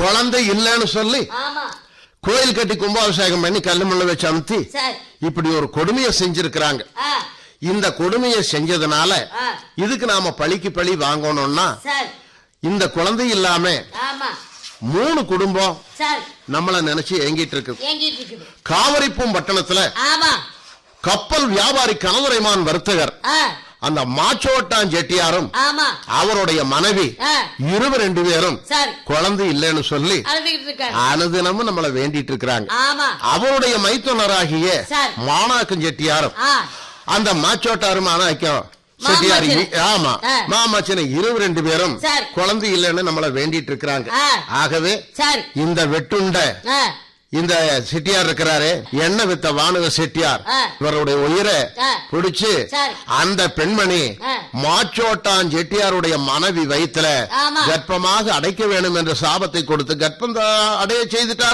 குழந்தை இல்லைன்னு சொல்லி ஆமா கோயில் கட்டி கும்பாபிஷேகம் பண்ணி கல்லு முள்ள வச்சு அமுத்தி சரி இப்படி ஒரு கொடுமையை செஞ்சிருக்கிறாங்க ஆ இந்த கொடுமையை செஞ்சதுனால ஆ இதுக்கு நாம பழிக்கு பழி வாங்கணும்னா சரி இந்த குழந்தை இல்லாம ஆமா மூணு குடும்பம் சரி நம்மள நினைச்சு ஏங்கிட்டு இருக்கு ஏங்கிட்டு இருக்குது காவிரிப்பூம் பட்டணத்துல ஆமா கப்பல் வியாபாரி கனதுரைமான் வர்த்தகர் ஆ அந்த மாச்சோட்டான் செட்டியாரும் ஆமா அவருடைய மனைவி ஆ இருவர் ரெண்டு பேரும் சரி குழந்தை இல்லைன்னு சொல்லி அழுதுகிட்டு இருக்காரு அனுதினமும் நம்மள வேண்டிட்டு இருக்கிறாங்க ஆமா அவருடைய மைத்துனராகிய சரி. மாணாக்கம் செட்டியாரும் ஆ அந்த மாச்சோட்டாரும் மாணாக்கம் செட்டியார் மாமாச்சனை. இ- ஆமா ஆ. மாமாச்சனை இருவர் ரெண்டு பேரும் சரி. குழந்தை இல்லைன்னு நம்மள வேண்டிட்டு இருக்கிறாங்க ஆ. ஆகவே சரி இந்த வெட்டுண்ட ஆ இந்த செட்டியார் இருக்கிறாரு எண்ணெய் வித்த வானக செட்டியார் ஆ. இவருடைய உயிரை ஆ. பிடிச்சு சரி. அந்த பெண்மணி ஆ. மாச்சோட்டான் செட்டியாருடைய மனைவி வயித்துல ஆமா. கர்ப்பமாக அடைக்க வேண்டும் என்ற சாபத்தை கொடுத்து கர்ப்பம் தான் அடைய செய்துட்டார்